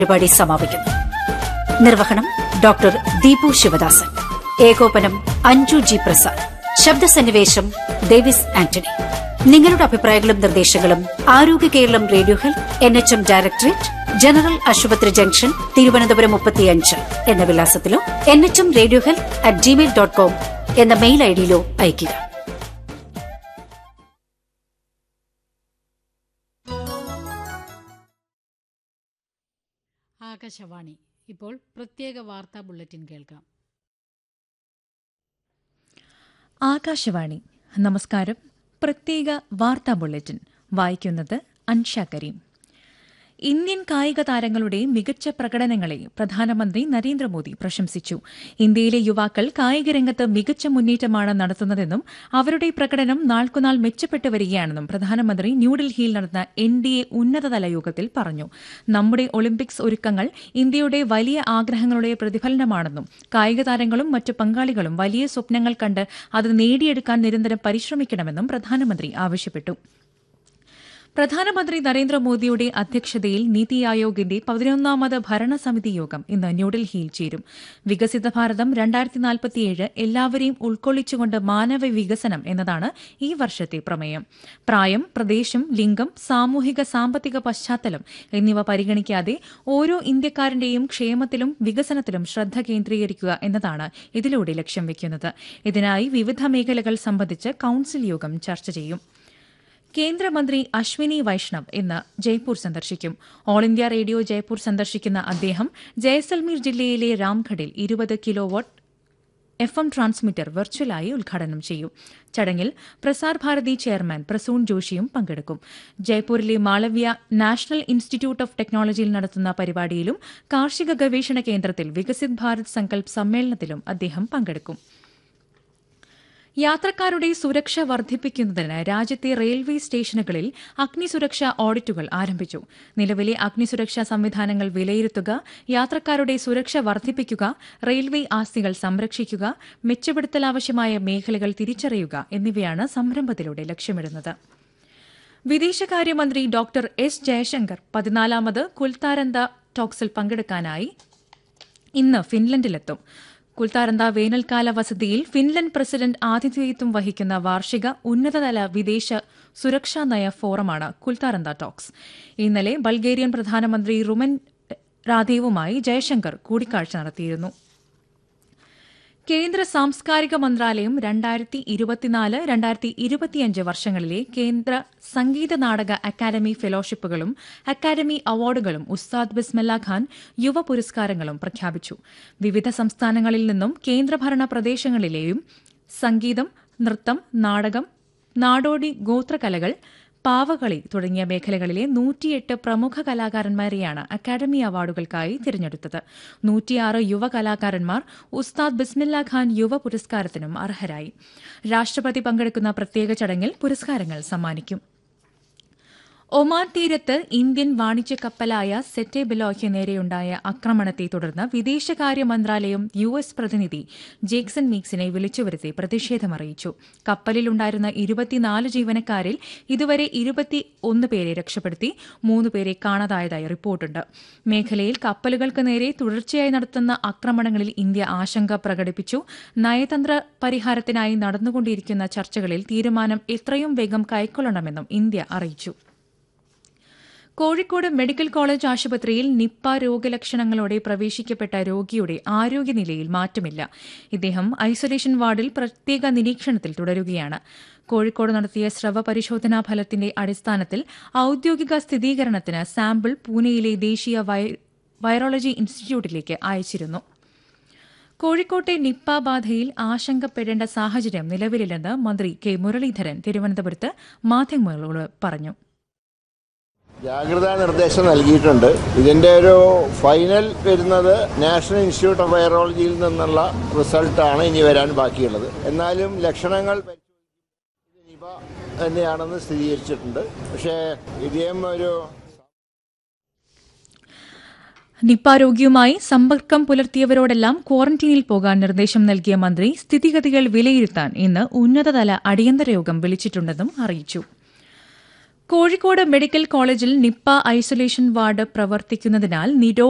പരിപാടി സമാപിക്കുന്നു നിർവഹണം ഡോക്ടർ ദീപു ശിവദാസൻ ഏകോപനം അഞ്ജു ജി പ്രസാദ് ശബ്ദസന്നിവേശം ഡേവിസ് ആന്റണി നിങ്ങളുടെ അഭിപ്രായങ്ങളും നിർദ്ദേശങ്ങളും Arogya Keralam radio health N H M directorate general ആശുപത്രി ജംഗ്ഷൻ തിരുവനന്തപുരം മുപ്പത്തിയഞ്ച് എന്ന വിലാസത്തിലോ N H M radio health at Gmail dot com എന്ന മെയിൽ ഐഡിയിലോ അയയ്ക്കുക ആകാശവാണി ഇപ്പോൾ പ്രത്യേക വാർത്താ ബുള്ളറ്റിൻ കേൾക്കാം ആകാശവാണി നമസ്കാരം പ്രത്യേക വാർത്താ ബുള്ളറ്റിൻ വായിക്കുന്നത് അൻഷ കരീം ഇന്ത്യൻ കായിക താരങ്ങളുടെ മികച്ച പ്രകടനങ്ങളെ പ്രധാനമന്ത്രി നരേന്ദ്രമോദി പ്രശംസിച്ചു ഇന്ത്യയിലെ യുവാക്കൾ കായിക രംഗത്ത് മികച്ച മുന്നേറ്റമാണ് നടത്തുന്നതെന്നും അവരുടെ പ്രകടനം നാൾക്കുനാൾ മെച്ചപ്പെട്ടു വരികയാണെന്നും പ്രധാനമന്ത്രി ന്യൂഡൽഹിയിൽ നടന്ന എൻ ഡി എ ഉന്നതതല യോഗത്തിൽ പറഞ്ഞു നമ്മുടെ ഒളിമ്പിക്സ് ഒരുക്കങ്ങൾ ഇന്ത്യയുടെ വലിയ ആഗ്രഹങ്ങളുടെ പ്രതിഫലനമാണെന്നും കായിക താരങ്ങളും മറ്റു പങ്കാളികളും വലിയ സ്വപ്നങ്ങൾ കണ്ട് അത് നേടിയെടുക്കാൻ നിരന്തരം പരിശ്രമിക്കണമെന്നും പ്രധാനമന്ത്രി ആവശ്യപ്പെട്ടു പ്രധാനമന്ത്രി നരേന്ദ്രമോദിയുടെ അധ്യക്ഷതയിൽ നീതി ആയോഗിന്റെ പതിനൊന്നാമത് ഭരണസമിതി യോഗം ഇന്ന് ന്യൂഡൽഹിയിൽ ചേരും വികസിത ഭാരതം രണ്ടായിരത്തി നാൽപ്പത്തിയേഴ് എല്ലാവരെയും ഉൾക്കൊള്ളിച്ചുകൊണ്ട് മാനവ വികസനം എന്നതാണ് ഈ വർഷത്തെ പ്രമേയം പ്രായം പ്രദേശം ലിംഗം സാമൂഹിക സാമ്പത്തിക പശ്ചാത്തലം എന്നിവ പരിഗണിക്കാതെ ഓരോ ഇന്ത്യക്കാരന്റെയും ക്ഷേമത്തിലും വികസനത്തിലും ശ്രദ്ധ കേന്ദ്രീകരിക്കുക എന്നതാണ് ഇതിലൂടെ ലക്ഷ്യം വയ്ക്കുന്നത് ഇതിനായി വിവിധ മേഖലകൾ സംബന്ധിച്ച് കൌൺസിൽ യോഗം ചർച്ച ചെയ്യും കേന്ദ്രമന്ത്രി അശ്വിനി വൈഷ്ണവ് ഇന്ന് ജയ്പൂർ സന്ദർശിക്കും ഓൾ ഇന്ത്യ റേഡിയോ ജയ്പൂർ സന്ദർശിക്കുന്ന അദ്ദേഹം ജയ്സൽമീർ ജില്ലയിലെ രാംഘഡിൽ ഇരുപത് kilo watt F M transmitter വെർച്വലായി ഉദ്ഘാടനം ചെയ്യും ചടങ്ങിൽ പ്രസാർ ഭാരതി ചെയർമാൻ പ്രസൂൺ ജോഷിയും പങ്കെടുക്കും ജയ്പൂരിലെ മാളവ്യ നാഷണൽ ഇൻസ്റ്റിറ്റ്യൂട്ട് ഓഫ് ടെക്നോളജിയിൽ നടത്തുന്ന പരിപാടിയിലും കാർഷിക ഗവേഷണ കേന്ദ്രത്തിൽ വികസിത് ഭാരത് സങ്കൽപ് സമ്മേളനത്തിലും അദ്ദേഹം പങ്കെടുക്കും യാത്രക്കാരുടെ സുരക്ഷ വർദ്ധിപ്പിക്കുന്നതിന് രാജ്യത്തെ റെയിൽവേ സ്റ്റേഷനുകളിൽ അഗ്നിസുരക്ഷാ ഓഡിറ്റുകൾ ആരംഭിച്ചു നിലവിലെ അഗ്നിസുരക്ഷാ സംവിധാനങ്ങൾ വിലയിരുത്തുക യാത്രക്കാരുടെ സുരക്ഷ വർദ്ധിപ്പിക്കുക റെയിൽവേ ആസ്തികൾ സംരക്ഷിക്കുക മെച്ചപ്പെടുത്തൽ ആവശ്യമായ മേഖലകൾ തിരിച്ചറിയുക എന്നിവയാണ് സംരംഭത്തിലൂടെ ലക്ഷ്യമിടുന്നത് വിദേശകാര്യമന്ത്രി ഡോക്ടർ എസ് ജയശങ്കർ പതിനാലാമത് കുൽത്താരന്ത ടോക്സിൽ പങ്കെടുക്കാനായി ഇന്ന് ഫിൻലൻഡിലെത്തും കുൽത്താരന്ത വേനൽക്കാല വസതിയിൽ ഫിൻലൻഡ് പ്രസിഡന്റ് ആതിഥേയത്വം വഹിക്കുന്ന വാർഷിക ഉന്നതതല വിദേശ സുരക്ഷാ നയ ഫോറമാണ് കുൽത്താരന്ത ടോക്സ് ഇന്നലെ ബൾഗേറിയൻ പ്രധാനമന്ത്രി റുമൻ രാദേവുമായി ജയശങ്കർ കൂടിക്കാഴ്ച നടത്തിയിരുന്നു കേന്ദ്ര സാംസ്കാരിക മന്ത്രാലയം രണ്ടായിരത്തി ഇരുപത്തിനാല് രണ്ടായിരത്തി ഇരുപത്തിയഞ്ച് വർഷങ്ങളിലെ കേന്ദ്ര സംഗീത നാടക അക്കാദമി ഫെലോഷിപ്പുകളും അക്കാദമി അവാർഡുകളും ഉസ്താദ് ബിസ്മല്ല ഖാൻ യുവ പുരസ്കാരങ്ങളും പ്രഖ്യാപിച്ചു വിവിധ സംസ്ഥാനങ്ങളിൽ നിന്നും കേന്ദ്രഭരണ പ്രദേശങ്ങളിലെയും സംഗീതം നൃത്തം നാടകം നാടോടി ഗോത്രകലകൾ പാവകളി തുടങ്ങിയ മേഖലകളിലെ നൂറ്റിയെട്ട് പ്രമുഖ കലാകാരന്മാരെയാണ് അക്കാദമി അവാർഡുകൾക്കായി തിരഞ്ഞെടുത്തത് നൂറ്റിയാറ് യുവ കലാകാരന്മാർ ഉസ്താദ് ബിസ്മില്ല ഖാൻ യുവ പുരസ്കാരത്തിനും അർഹരായി രാഷ്ട്രപതി പങ്കെടുക്കുന്ന പ്രത്യേക ചടങ്ങിൽ പുരസ്കാരങ്ങൾ സമ്മാനിക്കും ഒമാൻ തീരത്ത് ഇന്ത്യൻ വാണിജ്യ കപ്പലായ സെറ്റെ ബിലോയ്ക്ക് നേരെയുണ്ടായ ആക്രമണത്തെ തുടർന്ന് വിദേശകാര്യ മന്ത്രാലയം യു എസ് പ്രതിനിധി ജേക്സൺ മീക്സിനെ വിളിച്ചുവരുത്തി പ്രതിഷേധമറിയിച്ചു കപ്പലിലുണ്ടായിരുന്ന ഇരുപത്തിനാല് ജീവനക്കാരിൽ ഇതുവരെ ഇരുപത്തി ഒന്ന് പേരെ രക്ഷപ്പെടുത്തി മൂന്ന് പേരെ കാണാതായതായി റിപ്പോർട്ടുണ്ട് മേഖലയിൽ കപ്പലുകൾക്ക് നേരെ തുടർച്ചയായി നടത്തുന്ന ആക്രമണങ്ങളിൽ ഇന്ത്യ ആശങ്ക പ്രകടിപ്പിച്ചു നയതന്ത്ര പരിഹാരത്തിനായി നടന്നുകൊണ്ടിരിക്കുന്ന ചർച്ചകളിൽ തീരുമാനം എത്രയും വേഗം കൈക്കൊള്ളണമെന്നും ഇന്ത്യ അറിയിച്ചു കോഴിക്കോട് മെഡിക്കൽ കോളേജ് ആശുപത്രിയിൽ നിപ്പ രോഗലക്ഷണങ്ങളോടെ പ്രവേശിക്കപ്പെട്ട രോഗിയുടെ ആരോഗ്യനിലയിൽ മാറ്റമില്ല ഇദ്ദേഹം ഐസൊലേഷൻ വാർഡിൽ പ്രത്യേക നിരീക്ഷണത്തിൽ തുടരുകയാണ് കോഴിക്കോട് നടത്തിയ സ്രവ പരിശോധനാ ഫലത്തിന്റെ അടിസ്ഥാനത്തിൽ ഔദ്യോഗിക സ്ഥിരീകരണത്തിന് സാമ്പിൾ പൂനെയിലെ ദേശീയ വൈറോളജി ഇൻസ്റ്റിറ്റ്യൂട്ടിലേക്ക് അയച്ചിരുന്നു കോഴിക്കോട്ടെ നിപ്പ ബാധയിൽ ആശങ്കപ്പെടേണ്ട സാഹചര്യം നിലവിലില്ലെന്ന് മന്ത്രി കെ മുരളീധരൻ തിരുവനന്തപുരത്ത് മാധ്യമങ്ങളോട് പറഞ്ഞു ജാഗ്രതാ നിർദ്ദേശം നൽകിയിട്ടുണ്ട് ഇതിൻ്റെ ഒരു ഫൈനൽ വരുന്നത് നാഷണൽ ഇൻസ്റ്റിറ്റ്യൂട്ട് ഓഫ് വൈറോളജിയിൽ നിന്നുള്ള റിസൾട്ടാണ് ഇനി വരാൻ ബാക്കിയുള്ളത് എന്നാലും ലക്ഷണങ്ങൾ പരിശോധിക്കുമ്പോൾ ഇത് നിപ തന്നെയാണെന്ന് സ്ഥിരീകരിച്ചിട്ടുണ്ട് പക്ഷേ ഇദ്ദേഹം ഒരു നിപ്പ രോഗിയുമായി സമ്പർക്കം പുലർത്തിയവരോടെല്ലാം ക്വാറന്റീനിൽ പോകാൻ നിർദ്ദേശം നൽകിയ മന്ത്രി സ്ഥിതിഗതികൾ വിലയിരുത്താൻ ഇന്ന് ഉന്നതതല അടിയന്തര യോഗം വിളിച്ചിട്ടുണ്ടെന്നും അറിയിച്ചു കോഴിക്കോട് മെഡിക്കൽ കോളേജിൽ നിപ്പ ഐസൊലേഷൻ വാർഡ് പ്രവർത്തിക്കുന്നതിനാൽ നിരോ